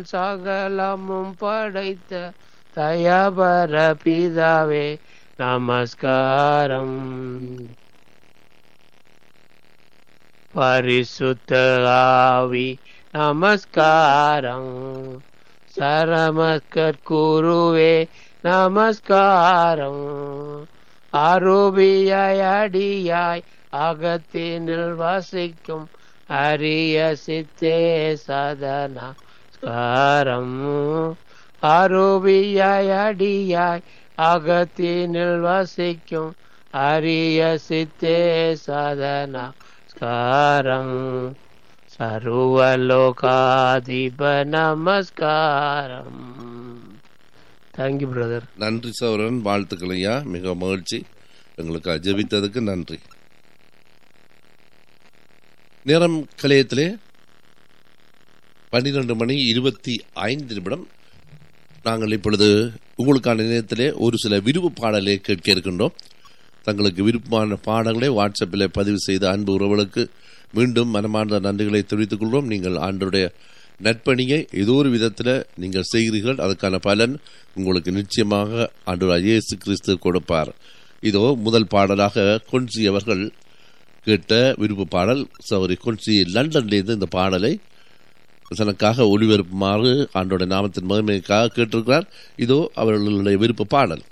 சகலமும் படைத்த தயபர பிதாவே நமஸ்காரம் பரிசுத்த ஆவி நமஸ்காரம் சரமஸ்கர் குருவே நமஸ்காரம் அருபியாய் அடியாய் அகத்தினில் வசிக்கும் அரிய சித்தே சதனஸ்காரம் அருபியாய் அடியாய் அகத்தினில் வசிக்கும் அரிய சித்தே சதனஸ்காரம் சர்வலோகாதிப நமஸ்காரம் தேங்க்யூ பிரதர் நன்றி சௌரன் வாழ்த்துக்கள் ஐயா மிக மகிழ்ச்சி எங்களுக்கு ஜெபித்ததுக்கு நன்றி நேரம் கலையத்திலே பன்னிரண்டு மணி இருபத்தி ஐந்து நிமிடம் நாங்கள் இப்பொழுது உங்களுக்கான நேரத்திலே ஒரு சில விருப்பு பாடலை கேட்க இருக்கின்றோம் தங்களுக்கு விருப்பமான பாடங்களை வாட்ஸ்அப்பில் பதிவு செய்த அன்பு உறவுகளுக்கு மீண்டும் மனமார்ந்த நன்றிகளை தெரிவித்துக் கொள்வோம் நீங்கள் ஆண்டருடைய நற்பணியை ஏதோ ஒரு விதத்தில் நீங்கள் செய்கிறீர்கள் அதுக்கான பலன் உங்களுக்கு நிச்சயமாக ஆண்டு இயேசு கிறிஸ்து கொடுப்பார் இதோ முதல் பாடலாக கொன்சி அவர்கள் கேட்ட விருப்ப பாடல் சௌரி கொன்சி லண்டன்லேருந்து இந்த பாடலை தனக்காக ஒளிபரப்புமாறு ஆண்டோட நாமத்தின் மகிமைக்காக கேட்டிருக்கிறார் இதோ அவர்களுடைய விருப்ப பாடல்